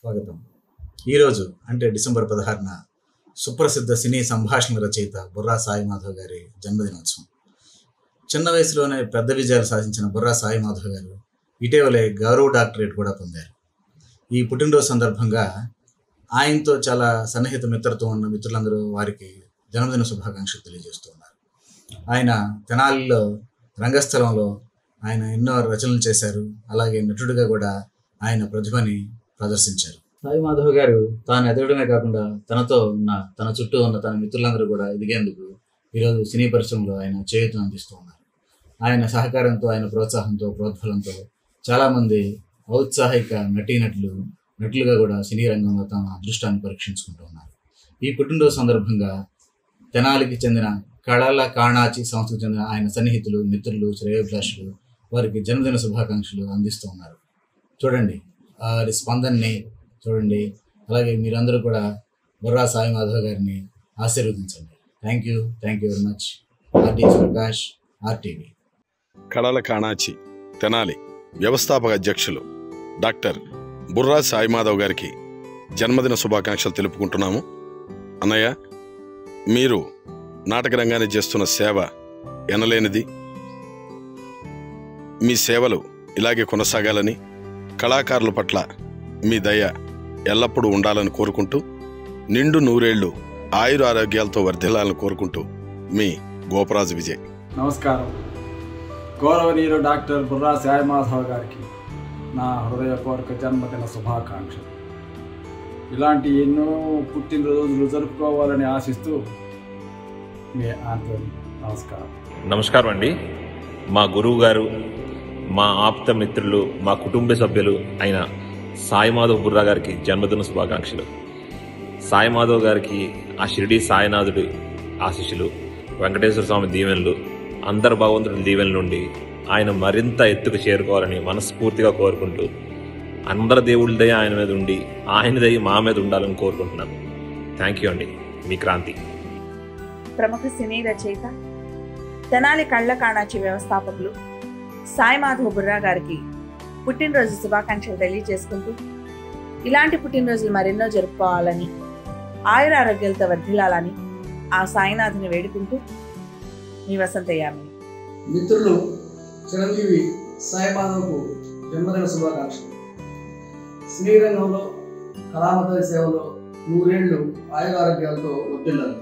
స్వాగతం ఈరోజు అంటే డిసెంబర్ పదహారున సుప్రసిద్ధ సినీ సంభాషణ రచయిత బుర్రా సాయి మాధవ్ గారి జన్మదినోత్సవం చిన్న వయసులోనే పెద్ద విజయాలు సాధించిన బుర్రా సాయి మాధవ్ గారు ఇటీవలే గౌరవ డాక్టరేట్ కూడా పొందారు ఈ పుట్టినరోజు సందర్భంగా ఆయనతో చాలా సన్నిహిత మిత్రత్వం ఉన్న మిత్రులందరూ వారికి జన్మదిన శుభాకాంక్షలు తెలియజేస్తున్నారు ఆయన తెనాలిలో రంగస్థలంలో ఆయన ఎన్నో రచనలు చేశారు అలాగే నటుడిగా కూడా ఆయన ప్రతిభని ప్రదర్శించారు సాయి మాధవ్ గారు తాను ఎదగడమే కాకుండా తనతో ఉన్న తన చుట్టూ ఉన్న తన మిత్రులందరూ కూడా ఎదిగేందుకు ఈరోజు సినీ పరిశ్రమలో ఆయన చేయూతను అందిస్తూ ఉన్నారు ఆయన సహకారంతో ఆయన ప్రోత్సాహంతో ప్రోద్బలంతో చాలామంది ఔత్సాహిక నటీనటులు నటులుగా కూడా సినీ రంగంలో తమ అదృష్టాన్ని పరీక్షించుకుంటూ ఉన్నారు ఈ పుట్టినరోజు సందర్భంగా తెనాలికి చెందిన కళల కాణాచి సంస్థకు చెందిన ఆయన సన్నిహితులు మిత్రులు శ్రేయోభిలాషులు వారికి జన్మదిన శుభాకాంక్షలు అందిస్తూ ఉన్నారు చూడండి వారి స్పందనని చూడండి అలాగే మీరందరూ కూడా బుర్రా సాయి మాధవ్ గారిని ఆశీర్వదించండి thank you thank you very much RTS Prakash RTV కళల కాణాచి తెనాలి వ్యవస్థాపక అధ్యక్షులు డాక్టర్ బుర్రా సాయిమాధవ్ గారికి జన్మదిన శుభాకాంక్షలు తెలుపుకుంటున్నాము అన్నయ్య మీరు నాటక రంగాన్ని చేస్తున్న సేవ ఎనలేనిది మీ సేవలు ఇలాగే కొనసాగాలని కళాకారుల పట్ల మీ దయ ఎల్లప్పుడూ ఉండాలని కోరుకుంటూ నిండు నూరేళ్లు ఆయుర ఆరోగ్యాలతో వర్ధిల్లాలని కోరుకుంటూ మీ గోపరాజు విజయ్ నమస్కారం గౌరవనీయులు డాక్టర్ బుర్రా సాయిమాధవ్ గారికి నా హృదయపూర్వక జన్మదిన శుభాకాంక్షలు ఇలాంటి ఎన్నో పుట్టినరోజులు జరుపుకోవాలని ఆశిస్తూ మీ ఆంటోని నమస్కారం నమస్కారం అండి మా గురువు గారు మా ఆప్త మిత్రులు మా కుటుంబ సభ్యులు అయిన సాయి మాధవ్ బుర్రా గారికి జన్మదిన శుభాకాంక్షలు సాయి మాధవ్ గారికి ఆ షిరిడి సాయినాథుడి ఆశీస్సులు వెంకటేశ్వర స్వామి దీవెనలు అందరు భగవంతుడి దీవెనల నుండి ఆయన మరింత ఎత్తుకు చేరుకోవాలని మనస్ఫూర్తిగా కోరుకుంటూ అందరి దేవుడి దయ ఆయన మీద ఉండి ఆయన దయ మా మీద ఉండాలని కోరుకుంటున్నాను థ్యాంక్ యూ అండి మీ క్రాంతి ప్రముఖ సినీ రచయిత తెనాలి కళ్ళ కాణాచి వ్యవస్థాపకులు సాయి మాధవ్ బుర్రా గారికి పుట్టినరోజు శుభాకాంక్షలు తెలియజేసుకుంటూ ఇలాంటి పుట్టినరోజులు మరెన్నో జరుపుకోవాలని ఆయుర ఆరోగ్యాలతో వర్ధిల్లాలని ఆ సాయినాథుని వేడుకుంటూ మీ వసంతయామి మిత్రులు చిరంజీవి సాయిమాధవ్కు జన్మదిన శుభాకాంక్షలు శ్రీరంగంలో కళామతరి సేవలో నూరేళ్లు ఆయురారోగ్యాలతో వర్ధిల్లాలి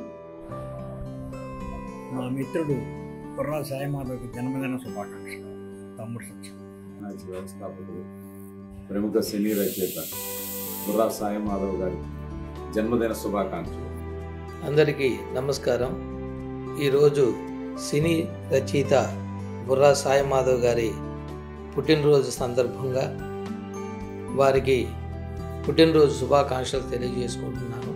మా మిత్రుడు కుర్రా సాయిమాధవ్కి జన్మదిన శుభాకాంక్షలు తమ్ముడు సత్యం నాయక వ్యవస్థాపకులు ప్రముఖ సినీ రచయిత బుర్రా సాయి మాధవ్ గారి జన్మదిన శుభాకాంక్షలు అందరికీ నమస్కారం ఈరోజు సినీ రచయిత బుర్రా సాయి మాధవ్ గారి పుట్టినరోజు సందర్భంగా వారికి పుట్టినరోజు శుభాకాంక్షలు తెలియజేసుకుంటున్నాను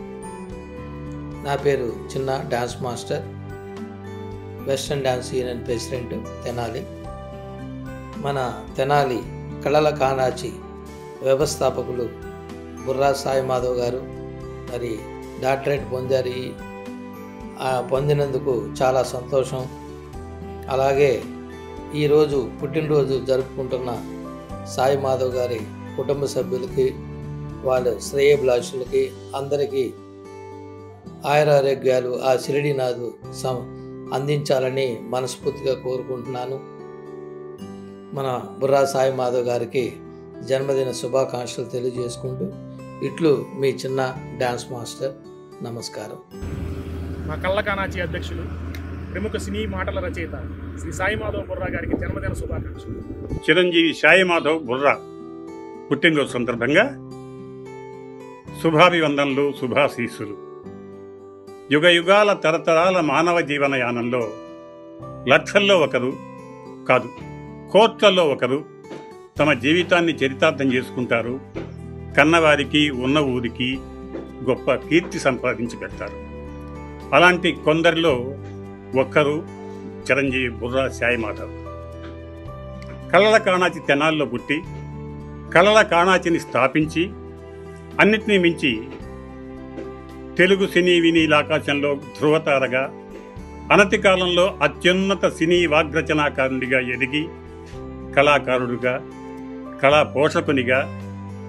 నా పేరు Chinna dance master western dance union president Tenali మన తెనాలి కళల కానాచి వ్యవస్థాపకులు బుర్రా సాయి మాధవ్ గారు మరి డాక్టరేట్ పొందారు ఈ- ఆ పొందినందుకు చాలా సంతోషం అలాగే ఈరోజు పుట్టినరోజు జరుపుకుంటున్న సాయి మాధవ్ గారి కుటుంబ సభ్యులకి వాళ్ళ శ్రేయభిలాషులకి అందరికీ ఆయురారోగ్యాలు ఆ షిరిడినాథు సం అందించాలని మనస్ఫూర్తిగా కోరుకుంటున్నాను మన బుర్రా సాయి మాధవ్ గారికి జన్మదిన శుభాకాంక్షలు తెలియజేసుకుంటూ ఇట్లు మీ చిన్న డ్యాన్స్ మాస్టర్ నమస్కారం మా కళ్ళకానాచి అధ్యక్షులు ప్రముఖ సినీ మాటల రచయిత శ్రీ సాయి మాధవ్ బుర్రా గారికి జన్మదిన శుభాకాంక్షలు చిరంజీవి సాయి మాధవ్ బుర్రా పుట్టినరోజు సందర్భంగా శుభాభివందనలు శుభాశీస్సులు యుగ యుగాల తరతరాల మానవ జీవన యానంలో లక్షల్లో ఒకరు కాదు కోట్లలో ఒకరు తమ జీవితాన్ని చరితార్థం చేసుకుంటారు కన్నవారికి ఉన్న ఊరికి గొప్ప కీర్తి సంపాదించి పెడతారు అలాంటి కొందరిలో ఒక్కరు చిరంజీవి బుర్రా సాయి మాధవ్ కళల కాణాచి తెనాల్లో పుట్టి కళల కాణాచిని స్థాపించి అన్నిటినీ మించి తెలుగు సినీ వినీలాకాశంలో ధృవతారగా అనతి కాలంలో అత్యున్నత సినీ వాగ్రచనాకారునిగా ఎదిగి కళాకారుడిగా కళా పోషకునిగా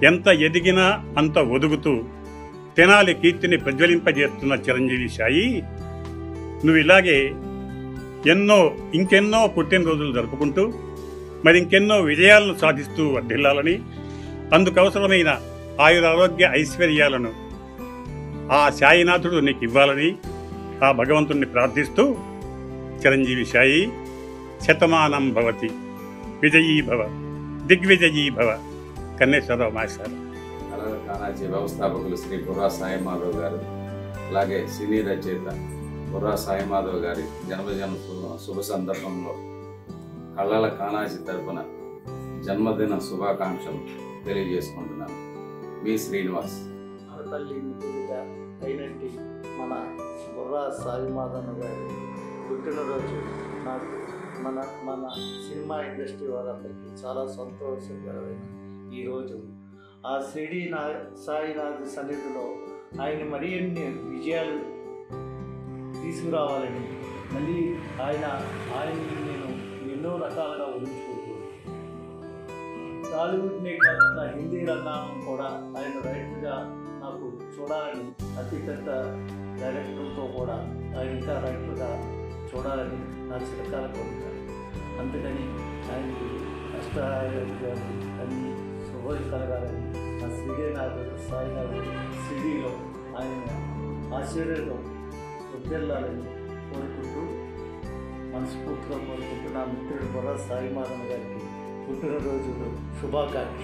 ఎంత ఎదిగినా అంత ఒదుగుతూ తెనాలి కీర్తిని ప్రజ్వలింపజేస్తున్న చిరంజీవి సాయి నువ్వు ఇలాగే ఎన్నో ఇంకెన్నో పుట్టినరోజులు జరుపుకుంటూ మరి ఇంకెన్నో విజయాలను సాధిస్తూ వర్ధిల్లాలని అందుకు అవసరమైన ఆయురారోగ్య ఐశ్వర్యాలను ఆ సాయినాథుడు నీకు ఇవ్వాలని ఆ భగవంతుణ్ణి ప్రార్థిస్తూ చిరంజీవి సాయి శతమానం భవతి విజయీ భవ దిగ్విజయీ భవ కన్నేశ్వరరావు మాస్టర్ కళల కానాజీ వ్యవస్థాపకులు శ్రీ బుర్రా సాయి మాధవ్ గారు అలాగే సినీ రచయిత బుర్రా సాయి మాధవ్ గారి జన్మదిన శుభ- శుభ సందర్భంలో కళల కానాజీ తరపున జన్మదిన శుభాకాంక్షలు తెలియజేసుకుంటున్నాను మీ శ్రీనివాస్ మన తల్లి బిడ్డ అయినట్టి మన బుర్రా సాయిమాధవన్ గారి పుట్టినరోజు నాకు మన మన సినిమా ఇండస్ట్రీ వాళ్ళందరికీ చాలా సంతోషకరమైన ఈరోజు ఆ షిరిడి నా సాయినాథ్ సన్నిధిలో ఆయన మరిన్ని విజయాలు తీసుకురావాలని మళ్ళీ ఆయన ఆయన్ని నేను ఎన్నో రకాలుగా ఊహించుకుంటూ టాలీవుడ్నే కాకుండా హిందీ రంగాలను కూడా ఆయన రైటర్గా నాకు చూడాలని అతి పెద్ద డైరెక్టర్తో కూడా ఆయన ఇంకా రైటర్గా చూడాలని నా చిరకాల కోరిక అందుకని ఆయనకి అష్టారోగ్యాలు అన్ని శుభం కలగాలని నా శ్రీదేనాథుడు సాయినాథుడు సిడీలో ఆయన ఆశ్చర్యంలో వద్దెళ్ళాలని కోరుకుంటూ మనస్ఫూర్తిగా కోరుకుంటూ నా మిత్రుడు బొర్ర సాయిమాధవ గారికి పుట్టినరోజులు శుభాకాంక్ష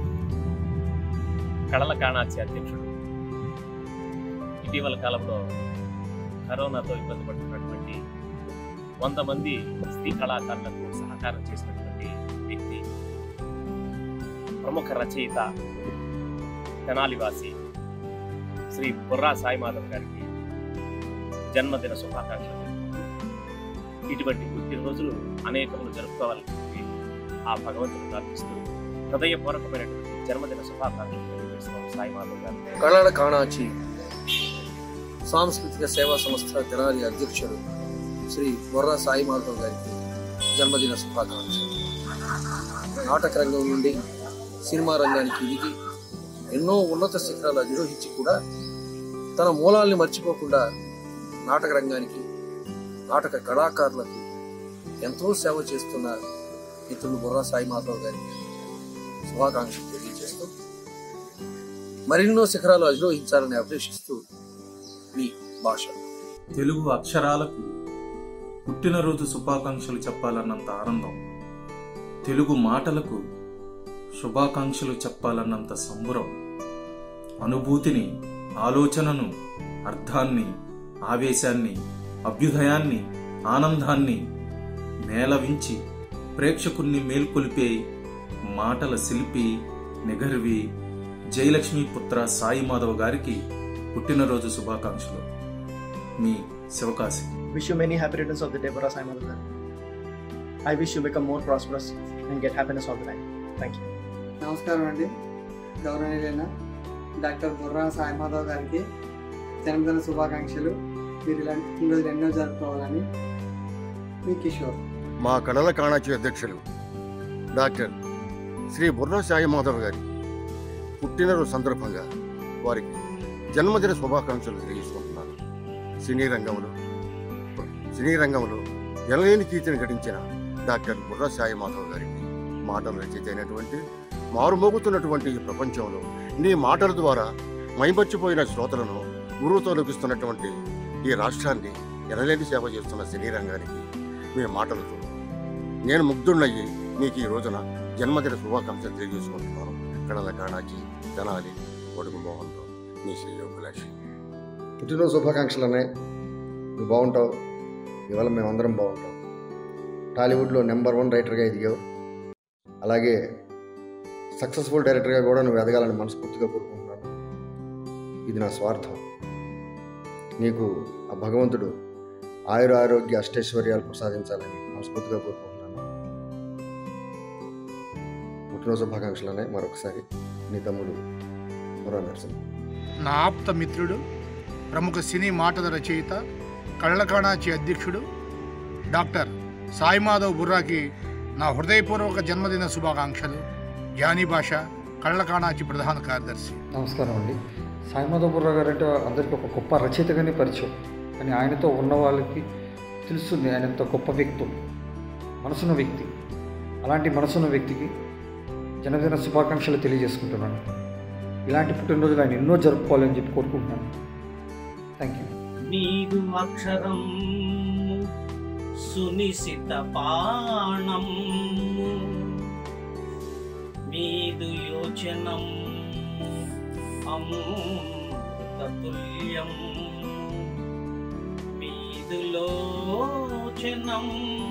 కళల కాణాచి అధ్యక్షుడు ఇటీవల కాలంలో కరోనాతో ఇబ్బంది పడుతున్నటువంటి వంద మంది స్త్రీ కళాకారులకు సహకారం చేసినటువంటి వ్యక్తి ప్రముఖ రచయిత తెనాలివాసి శ్రీ బుర్రా సాయిమాధవ్ గారికి జన్మదిన శుభాకాంక్షలు ఇటువంటి పుట్టినరోజులు అనేకములు జరుపుకోవాలని చెప్పి ఆ భగవంతుని ప్రార్థిస్తూ హృదయపూర్వకమైనటువంటి జన్మదిన శుభాకాంక్షలు తెలియజేస్తున్నాం సాయిమాధవ్ గారు కళల కాణాచి సాంస్కృతిక సేవా సంస్థ తెనాలి అధ్యక్షుడు శ్రీ బొర్రా సాయి మాధవ్ గారికి జన్మదిన శుభాకాంక్షలు నాటక రంగం నుండి సినిమా రంగానికి దిగి ఎన్నో ఉన్నత శిఖరాలు అధిరోహించి కూడా తన మూలాల్ని మర్చిపోకుండా నాటక రంగానికి నాటక కళాకారులకు ఎంతో సేవ చేస్తున్న మిత్రుడు బుర్రా సాయి మాధవ్ గారికి శుభాకాంక్షలు తెలియజేస్తూ మరెన్నో శిఖరాలు అధిరోహించాలని అభిలషిస్తూ మీ భాష తెలుగు అక్షరాలకు పుట్టినరోజు శుభాకాంక్షలు చెప్పాలన్నంత ఆనందం తెలుగు మాటలకు శుభాకాంక్షలు చెప్పాలన్నంత సంబురం అనుభూతిని ఆలోచనను అర్థాన్ని ఆవేశాన్ని అభ్యుదయాన్ని ఆనందాన్ని మేళవించి ప్రేక్షకుణ్ణి మేల్కొలిపే మాటల శిల్పి నిగర్వి జయలక్ష్మీ పుత్ర సాయి మాధవ్ గారికి పుట్టినరోజు శుభాకాంక్షలు మీ Sivakasi Wish you many happy returns of the day, Bora Sai Madhukar. I wish you become more prosperous and get happiness all the time. Thank you. నమస్కారం అండి గౌరవనీయులైన డాక్టర్ బుర్రా సాయి మాధవ్ గారికి జన్మదిన శుభాకాంక్షలు మీరు ఇలాంటి పుట్టినరోజులు ఎన్నో జరుపుకోవాలని మీ కిషోర్ మా కళల కాణాచి అధ్యక్షులు డాక్టర్ శ్రీ బుర్రా సాయి మాధవ్ గారి పుట్టినరోజు సందర్భంగా వారికి జన్మదిన శుభాకాంక్షలు తెలియజేసుకుంటున్నాను సినీ రంగంలో సినీ రంగంలో ఎనలేని కీర్తిని గడించిన డాక్టర్ బుర్రా సాయి మాధవ్ గారికి మాటలు రచయిత అయినటువంటి మారుమోగుతున్నటువంటి ఈ ప్రపంచంలో నీ మాటల ద్వారా మైమర్చిపోయిన శ్రోతలను గురువుతో లభిస్తున్నటువంటి ఈ రాష్ట్రాన్ని ఎనలేని సేవ చేస్తున్న సినీ రంగానికి మీ మాటలతో నేను ముగ్ధున్నయ్యి మీకు ఈ రోజున జన్మదిన శుభాకాంక్షలు తెలియజేసుకుంటున్నాను కళల కాణాచి తెనాలి ఒడుగు మోహన్రావు మీ శ్రీ యోగులాషి పుట్టినరోజు శుభాకాంక్షలు అన్నాయి నువ్వు బాగుంటావు ఇవాళ మేమందరం బాగుంటాం టాలీవుడ్లో నెంబర్ వన్ రైటర్గా ఎదిగావు అలాగే సక్సెస్ఫుల్ డైరెక్టర్గా కూడా నువ్వు ఎదగాలని మనస్ఫూర్తిగా కోరుకుంటున్నాను ఇది నా స్వార్థం నీకు ఆ భగవంతుడు ఆయుర ఆరోగ్య అష్టైశ్వర్యాలు ప్రసాదించాలని మనస్ఫూర్తిగా కోరుకుంటున్నాను పుట్టినరోజు శుభాకాంక్షలు అన్నాయి మరొకసారి నీ తమ్ముడు మురా నరసింహ నా ఆప్త మిత్రుడు ప్రముఖ సినీ మాటల రచయిత కళ్ళకాణాచి అధ్యక్షుడు డాక్టర్ సాయిమాధవ్ బుర్రాకి నా హృదయపూర్వక జన్మదిన శుభాకాంక్షలు జానీ భాష కళ్ళ కాణాచి ప్రధాన కార్యదర్శి నమస్కారం అండి సాయిమాధవపుర్రావు గారు అంటే అందరికీ ఒక గొప్ప రచయితగానే పరిచయం కానీ ఆయనతో ఉన్న వాళ్ళకి తెలుస్తుంది ఆయన ఎంత గొప్ప వ్యక్తి మనసున్న వ్యక్తి అలాంటి మనసున్న వ్యక్తికి జన్మదిన శుభాకాంక్షలు తెలియజేసుకుంటున్నాను ఇలాంటి పుట్టినరోజులు ఆయన ఎన్నో జరుపుకోవాలని చెప్పి కోరుకుంటున్నాను థ్యాంక్ యూ నీదు అక్షరం సునిశిత పాణం మీదు యోచనం అమృతతుల్యం మీదు లోచనం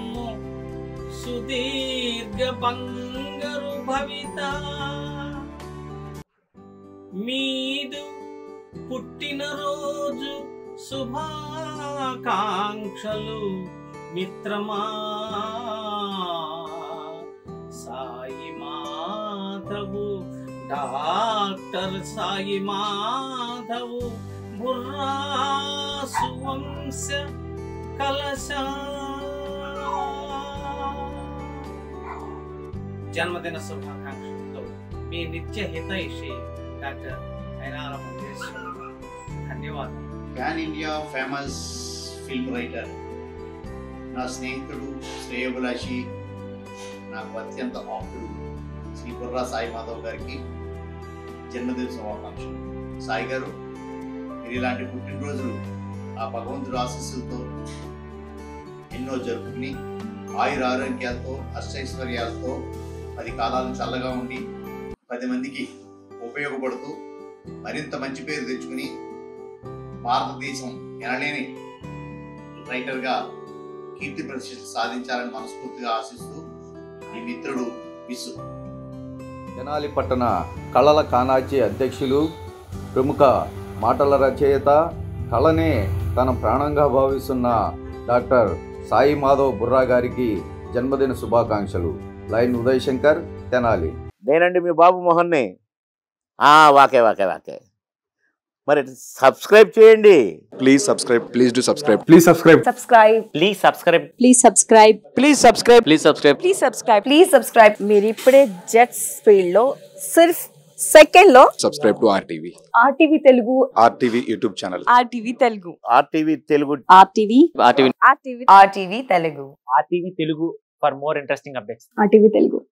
సుదీర్ఘ బంగరు భవిత మీదు పుట్టినరోజు శుభాకాంక్షలు మిత్రమా సాయి మాధవు డాక్టర్ సాయి మాధవు బుర్రా సువంశ కలశ జన్మదిన శుభాకాంక్షలతో మీ నిత్య హితైషి డాక్టర్ అయినాల మంగేశ్వర ధన్యవాదాలు pan India famous film writer నా స్నేహితుడు శ్రేయోభిలాషి నాకు అత్యంత ఆప్తుడు శ్రీ బుర్రా సాయి మాధవ్ గారికి జన్మదిన శుభాకాంక్షలు సాయి గారు మీరు ఇలాంటి పుట్టినరోజులు ఆ భగవంతుడు ఆశీస్సులతో ఎన్నో జరుపుకుని ఆయుర ఆరోగ్యాలతో అష్టైశ్వర్యాలతో పది కాలాలు చల్లగా ఉండి పది మందికి ఉపయోగపడుతూ మరింత మంచి పేరు తెచ్చుకుని భారతదేశం ఎనలేని రైటర్గా కీర్తి ప్రతిష్ఠ సాధించాలని మనస్ఫూర్తిగా ఆశిస్తూ మీ మిత్రుడు విసు తెనాలి పట్టణ కళల కానాచి అధ్యక్షులు ప్రముఖ మాటల రచయిత కళనే తన ప్రాణంగా భావిస్తున్న డాక్టర్ సాయి మాధవ్ బుర్రా గారికి జన్మదిన శుభాకాంక్షలు లైన్ ఉదయ్ శంకర్ తెనాలి నేనండి మీ బాబు మోహన్ని ఆ, వాకే వాకే వాకే మరి సబ్స్క్రైబ్ చేయండి Please subscribe. Please do subscribe. Please subscribe. Subscribe please subscribe please subscribe please subscribe please subscribe please subscribe please subscribe మీరు ఇప్పుడే జెట్స్ ఫీల్డ్ లో సిర్ఫ్ సెకండ్ లో Subscribe to RTV. RTV Telugu RTV YouTube channel. RTV Telugu RTV Telugu RTV RTV RTV RTV Telugu RTV Telugu for more interesting updates RTV Telugu